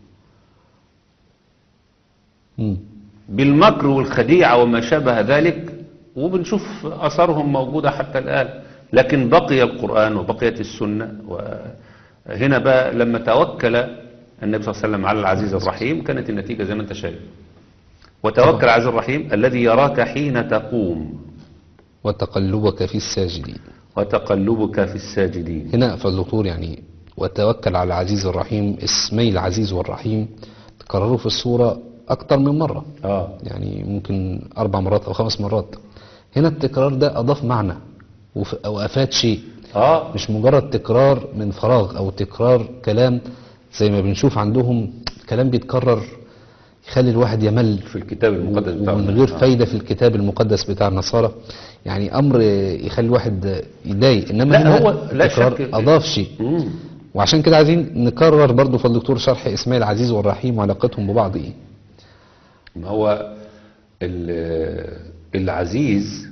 مم. بالمكر والخديعة وما شابه ذلك وبنشوف أثرهم موجودة حتى الآن لكن بقي القرآن وبقيت السنة وهنا بقى لما توكل النبي صلى الله عليه وسلم على العزيز الرحيم كانت النتيجة زي ما انت شايف وتوكل على العزيز الرحيم الذي يراك حين تقوم وتقلبك في الساجدين وتقلبك في الساجدين هنا فالدكتور يعني وتوكل على العزيز الرحيم اسمي العزيز والرحيم تكرروا في السورة أكتر من مرة اه يعني ممكن أربع مرات أو خمس مرات هنا التكرار ده أضاف معنى وف- أو أفاد شيء اه مش مجرد تكرار من فراغ أو تكرار كلام زي ما بنشوف عندهم كلام بيتكرر يخلي الواحد يمل في الكتاب المقدس بتاع ومن ربنا. غير آه. فايدة في الكتاب المقدس بتاع النصارى يعني أمر يخلي الواحد يضايق إنما لا، هنا هو لا التكرار شك- أضاف شيء مم. وعشان كده عايزين نكرر برضو في الدكتور شرح إسماعيل العزيز والرحيم وعلاقتهم ببعض إيه ما هو ال- العزيز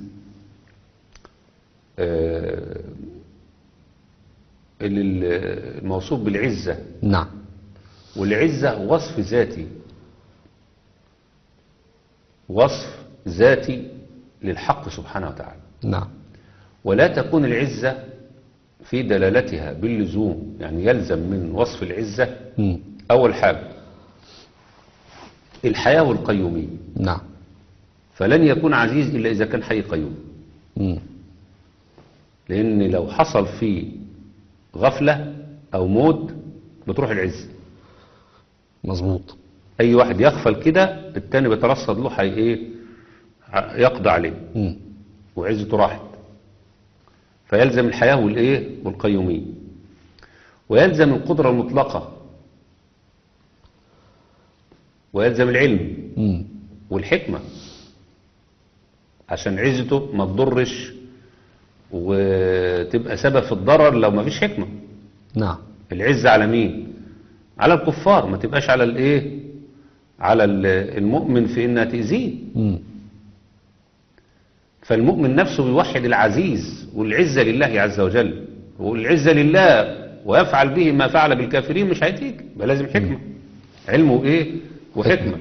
آه، اللي ال- الموصوف بالعزة نعم والعزة وصف ذاتي وصف ذاتي للحق سبحانه وتعالى نعم ولا تكون العزة في دلالتها باللزوم يعني يلزم من وصف العزة مم. أول حاجة الحياة والقيومية نعم فلن يكون عزيز إلا إذا كان حي قيوم مم. لأن لو حصل فيه غفلة أو موت بتروح العزة مظبوط أي واحد يغفل كده التاني بيترصد له حي إيه ع- يقضى عليه مم. وعزته راحت فيلزم الحياة والإيه والقيومية ويلزم القدرة المطلقة ويلزم العلم مم. والحكمة عشان عزته ما تضرش وتبقى سبب في الضرر لو ما فيش حكمة نعم العزة على مين على الكفار ما تبقاش على الايه على ال- المؤمن في انها تأذيه مم. فالمؤمن نفسه بيوحد العزيز والعزة لله عز وجل والعزة لله ويفعل به ما فعل بالكافرين مش هيتيك يبقى لازم حكمة علمه ايه وحكمة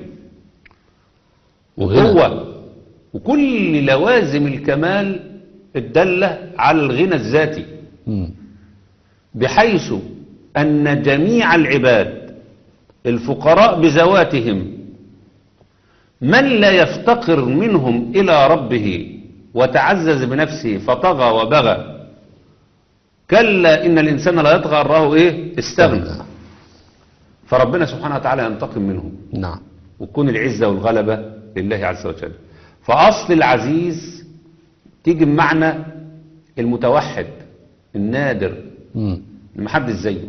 وغنى. وقوة وكل لوازم الكمال الدالة على الغنى الذاتي مم. بحيث أن جميع العباد الفقراء بذواتهم من لا يفتقر منهم إلى ربه وتعزز بنفسه فطغى وبغى كلا إن الإنسان لا يطغى أن رآه إيه استغنى فربنا سبحانه وتعالى ينتقم منهم نعم وتكون العزة والغلبة لله عز وجل فأصل العزيز تيجي بمعنى المتوحد النادر مم. اللي محدش زيه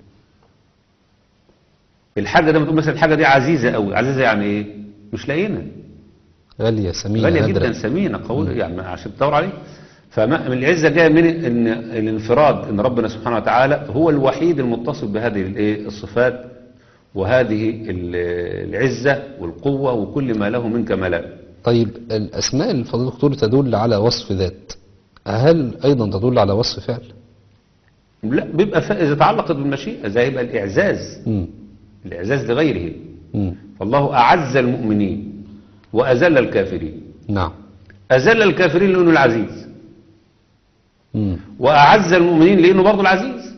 الحاجة ده بتقول مثلا الحاجة دي عزيزة قوي عزيزة يعني ايه مش لاقينا غالية سمينة غالية نادرة جدا ثمينة قوية يعني عشان تدور عليه فما من العزة جاية من ان الانفراد ان ربنا سبحانه وتعالى هو الوحيد المتصف بهذه الايه الصفات وهذه ال- العزة والقوة وكل ما له من كمالات طيب الأسماء الفضيلة الدكتور تدل على وصف ذات هل أيضا تدل على وصف فعل لا بيبقى ف- اذا تعلقت بالمشيئة زي يبقى الاعزاز مم. الاعزاز لغيره مم. فالله اعز المؤمنين واذل الكافرين نعم أذل الكافرين لأنه العزيز مم. وأعز المؤمنين لأنه برضه العزيز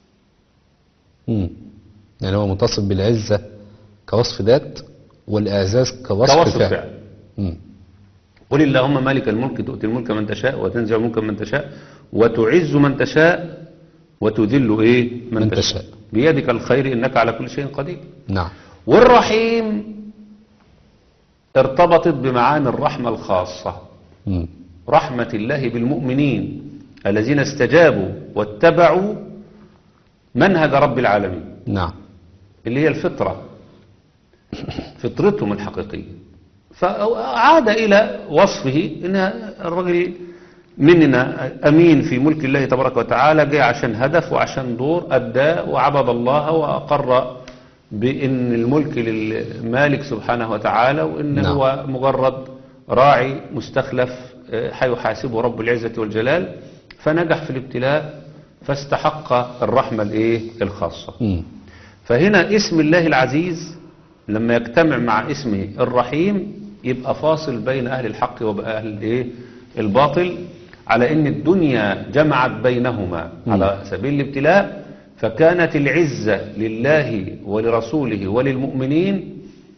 مم. يعني هو متصف بالعزة كوصف ذات والإعزاز كوصف, كوصف فعل, فعل مم. قل اللهم مالك الملك تؤتي الملك من تشاء وتنزع الملك من تشاء وتعز من تشاء وتذل إيه من, من تشاء. تشاء. بيدك الخير إنك على كل شيء قدير نعم والرحيم ارتبطت بمعاني الرحمة الخاصة مم. رحمة الله بالمؤمنين الذين استجابوا واتبعوا منهج رب العالمين نعم اللي هي الفطرة فطرتهم الحقيقية فعاد إلى وصفه إن الرجل مننا أمين في ملك الله تبارك وتعالى جاء عشان هدف وعشان دور أدى وعبد الله وأقر بأن الملك للمالك سبحانه وتعالى وإن نعم. هو مجرد راعي مستخلف آه، حيحاسبه رب العزة والجلال فنجح في الابتلاء فاستحق الرحمة الإيه الخاصة مم. فهنا اسم الله العزيز لما يجتمع مع اسمه الرحيم يبقى فاصل بين أهل الحق وأهل الإيه؟ الباطل على أن الدنيا جمعت بينهما على سبيل الابتلاء فكانت العزة لله ولرسوله وللمؤمنين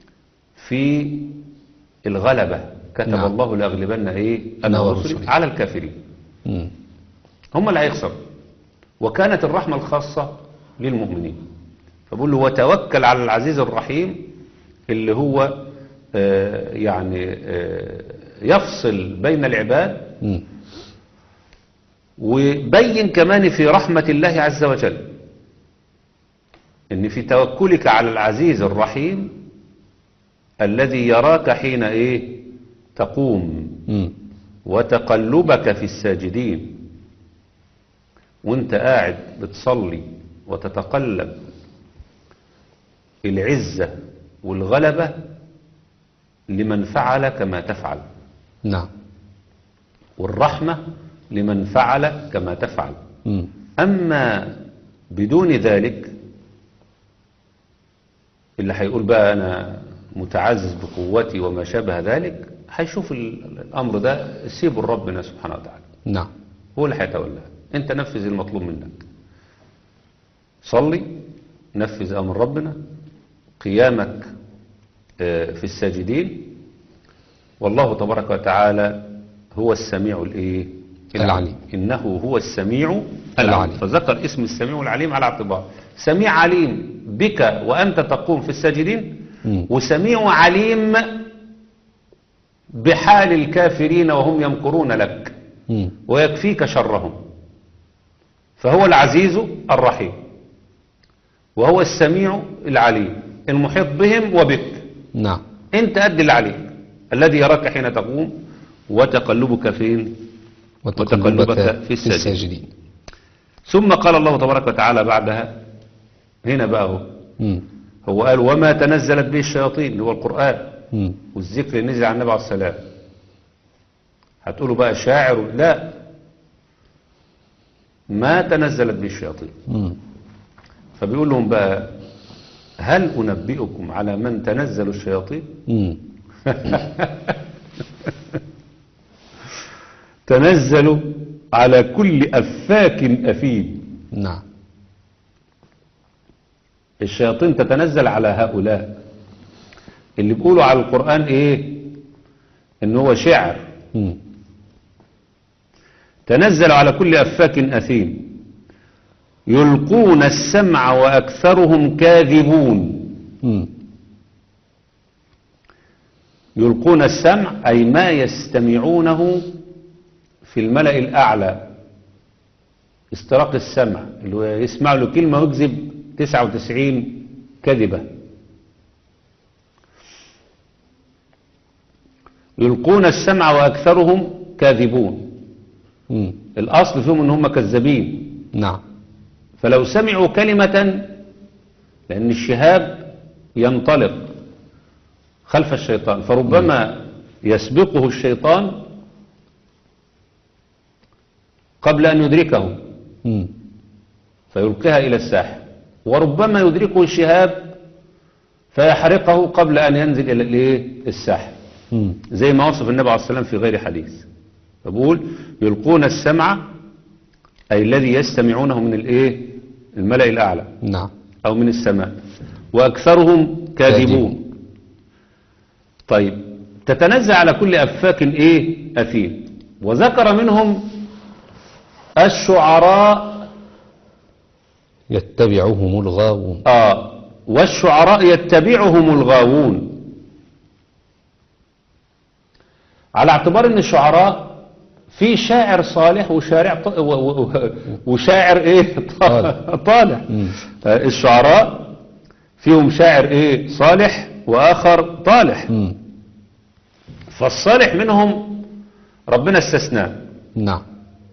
في الغلبة كتب نعم. الله لأغلبن إيه أنا أنا ورسلي. ورسلي على الكافرين مم. هم اللي هيخسروا وكانت الرحمة الخاصة للمؤمنين فبقول له وتوكل على العزيز الرحيم اللي هو آه، يعني آه، يفصل بين العباد مم. وبين كمان في رحمة الله عز وجل ان في توكلك على العزيز الرحيم الذي يراك حين ايه تقوم مم. وتقلبك في الساجدين وانت قاعد بتصلي وتتقلب العزة والغلبة لمن فعل كما تفعل نعم والرحمة لمن فعل كما تفعل مم. أما بدون ذلك اللي هيقول بقى أنا متعزز بقوتي وما شابه ذلك هيشوف ال- الأمر ده سيبه لربنا سبحانه وتعالى نعم هو اللي هيتولاه أنت نفذ المطلوب منك صلي نفذ أمر ربنا قيامك آه، في الساجدين والله تبارك وتعالى هو السميع الايه العليم. انه هو السميع العليم. العليم فذكر اسم السميع العليم على اعتبار سميع عليم بك وانت تقوم في الساجدين مم. وسميع عليم بحال الكافرين وهم يمكرون لك مم. ويكفيك شرهم فهو العزيز الرحيم وهو السميع العليم المحيط بهم وبك نعم انت أدي اللي عليك الذي يراك حين تقوم وتقلبك فين وتقلبك في الساجدين. ثم قال الله تبارك وتعالى بعدها هنا بقى هو مم. هو قال وما تنزلت به الشياطين اللي هو القرآن مم. والذكر اللي نزل على النبي عليه السلام هتقولوا بقى شاعر لا ما تنزلت به الشياطين مم. فبيقول لهم بقى هل أنبئكم على من تنزل الشياطين مم. تنزل على كل أفاك أثيم نعم الشياطين تتنزل على هؤلاء اللي بيقولوا على القرآن ايه ان هو شعر مم. تنزل على كل أفاك أثيم يلقون السمع وأكثرهم كاذبون مم. يلقون السمع أي ما يستمعونه في الملأ الأعلى استراق السمع اللي هو يسمع له كلمة ويكذب 99 كذبة يلقون السمع وأكثرهم كاذبون مم. الأصل فيهم ان هم كذابين نعم فلو سمعوا كلمة لأن الشهاب ينطلق خلف الشيطان فربما يسبقه الشيطان قبل أن يدركه مم. فيلقيها إلى الساحل وربما يدركه الشهاب فيحرقه قبل أن ينزل إلى الإيه؟ الساحل مم. زي ما وصف النبي عليه السلام في غير حديث فبقول يلقون السمع أي الذي يستمعونه من الإيه الملأ الأعلى نعم أو من السماء وأكثرهم كاذبون كاذبون. طيب تتنزع على كل أفاك إيه أثيم وذكر منهم الشعراء يتبعهم الغاوون آه والشعراء يتبعهم الغاوون على اعتبار ان الشعراء في شاعر صالح وشارع ط... و... و... وشاعر ايه طالح. طالح مم. آه، الشعراء فيهم شاعر ايه صالح واخر طالح مم. فالصالح منهم ربنا استثناه نعم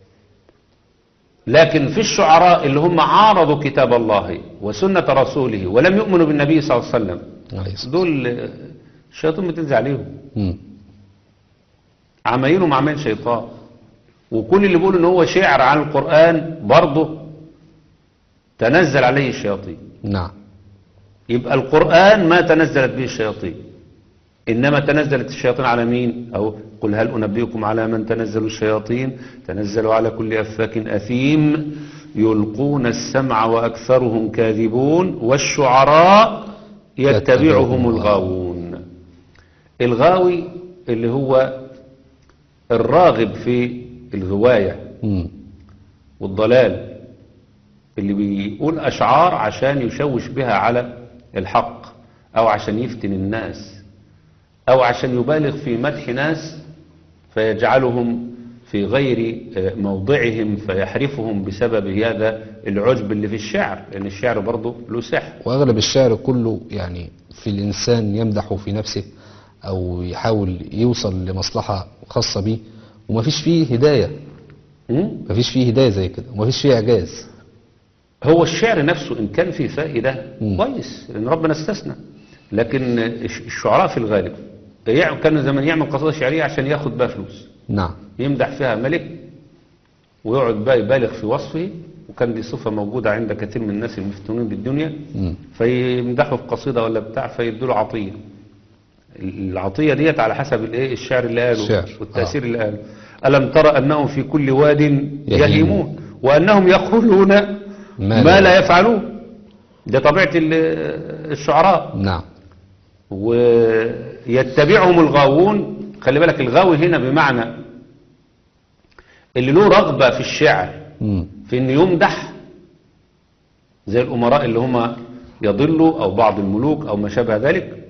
لكن في الشعراء اللي هم عارضوا كتاب الله وسنة رسوله ولم يؤمنوا بالنبي صلى الله عليه وسلم عليه الصلاة دول آه، الشياطين بتنزل عليهم مم. عمايلهم عمايل شيطان وكل اللي بيقول ان هو شعر عن القرآن برضه تنزل عليه الشياطين نعم يبقى القرآن ما تنزلت به الشياطين إنما تنزلت الشياطين على مين أو قل هل أنبئكم على من تنزل الشياطين تنزلوا على كل أفاك أثيم يلقون السمع وأكثرهم كاذبون والشعراء يتبعهم الغاوون الغاوي اللي هو الراغب في الغواية مم. والضلال اللي بيقول أشعار عشان يشوش بها على الحق أو عشان يفتن الناس أو عشان يبالغ في مدح ناس فيجعلهم في غير آه، موضعهم فيحرفهم بسبب هذا العجب اللي في الشعر لأن الشعر برضه له سحر وأغلب الشعر كله يعني في الإنسان يمدح في نفسه او يحاول يوصل لمصلحة خاصة بيه ومفيش فيه هداية مم؟ مفيش فيه هداية زي كده ومفيش فيه اعجاز هو الشعر نفسه إن كان فيه فائدة مم. كويس لأن ربنا استثنى لكن الش- الشعراء في الغالب يع- كان زمان يعمل قصيدة شعرية عشان ياخد بها فلوس نعم يمدح فيها ملك ويقعد بقى يبالغ في وصفه وكان دي صفة موجودة عند كثير من الناس المفتونين بالدنيا مم. فيمدحوا في قصيدة ولا بتاع فيدوا له عطية العطية ديت على حسب الايه الشعر اللي قاله الشعر. والتأثير اللي قاله ألم ترى أنهم في كل واد يهيمون. يهيمون وأنهم يقولون ما, ما ما لا لا يفعلون ده طبيعة ال- الشعراء نعم ويتبعهم الغاوون خلي بالك الغاوي هنا بمعنى اللي له رغبة في الشعر مم. في انه يمدح زي الامراء اللي هم يضلوا او بعض الملوك او ما شابه ذلك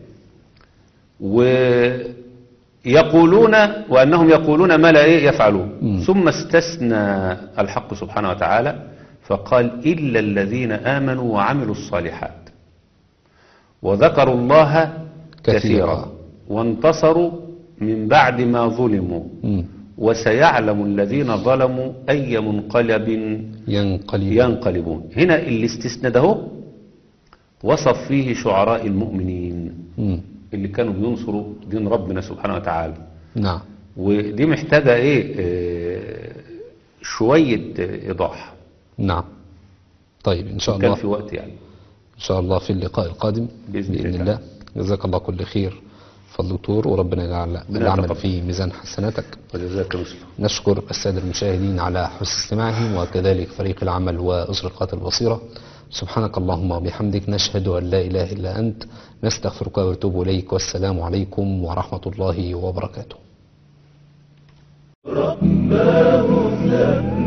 ويقولون وانهم يقولون ما لا إيه يفعلون مم. ثم استثنى الحق سبحانه وتعالى فقال الا الذين امنوا وعملوا الصالحات وذكروا الله كثيرا. كثيرا وانتصروا من بعد ما ظلموا مم. وسيعلم الذين ظلموا أي منقلب ينقلب ينقلبون هنا الاستثناء ده هو وصف فيه شعراء المؤمنين مم. اللي كانوا بينصروا دين ربنا سبحانه وتعالى نعم ودي محتاجة ايه آه، شوية آه، إيضاح نعم طيب إن شاء كان الله في وقت يعني إن شاء الله في اللقاء القادم بإذن بإذن الله. الله جزاك الله كل خير فضل دكتور وربنا يجعل ربنا العمل يتقبل. في ميزان حسناتك وجزاك مثله نشكر السادة المشاهدين على حسن استماعهم وكذلك فريق العمل وأزرقات البصيرة سبحانك اللهم وبحمدك نشهد أن لا إله إلا أنت نستغفرك ونتوب إليك والسلام عليكم ورحمة الله وبركاته رباه